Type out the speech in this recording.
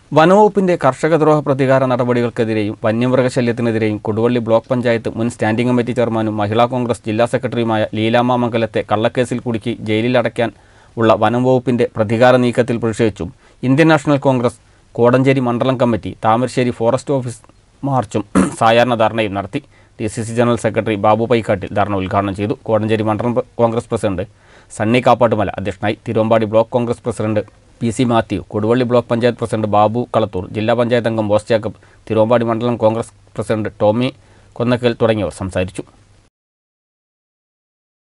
വനവകുപ്പിന്റെ കർഷകദ്രോഹ പ്രതികാര നടപടികൾക്കെതിരെയും വന്യമൃഗശല്യത്തിനെതിരെയും കൊടുവള്ളി ബ്ലോക്ക് പഞ്ചായത്ത് മുൻ സ്റ്റാൻഡിംഗ് കമ്മിറ്റി ചെയർമാനും മഹിളാ കോൺഗ്രസ് ജില്ലാ സെക്രട്ടറിയുമായ ലീലാമ്മ മംഗലത്തെ കള്ളക്കേസിൽ കുടുക്കി ജയിലിലടയ്ക്കാൻ ഉള്ള വനംവകുപ്പിന്റെ പ്രതികാര നീക്കത്തിൽ പ്രതിഷേധിച്ചും ഇന്ത്യൻ നാഷണൽ കോൺഗ്രസ് കോടഞ്ചേരി മണ്ഡലം കമ്മിറ്റി താമരശ്ശേരി ഫോറസ്റ്റ് ഓഫീസ് മാർച്ചും സായാഹ്ന ധർണയും നടത്തി D C C general secretary Babu Paikkattil ധർണ ഉദ്ഘാടനം ചെയ്തു കോടഞ്ചേരി മണ്ഡലം കോൺഗ്രസ് പ്രസിഡന്റ് സണ്ണി കാപ്പാട്ടുമല അധ്യക്ഷനായി Thiruvambady block Congress president P C Mathew Koduvally block panchayat president Babu Kalathur ജില്ലാ പഞ്ചായത്ത് അംഗം ബോസ് ജേക്കബ് തിരുവമ്പാടി മണ്ഡലം കോൺഗ്രസ് പ്രസിഡന്റ് ടോമി കൊന്നക്കൽ തുടങ്ങിയവർ സംസാരിച്ചു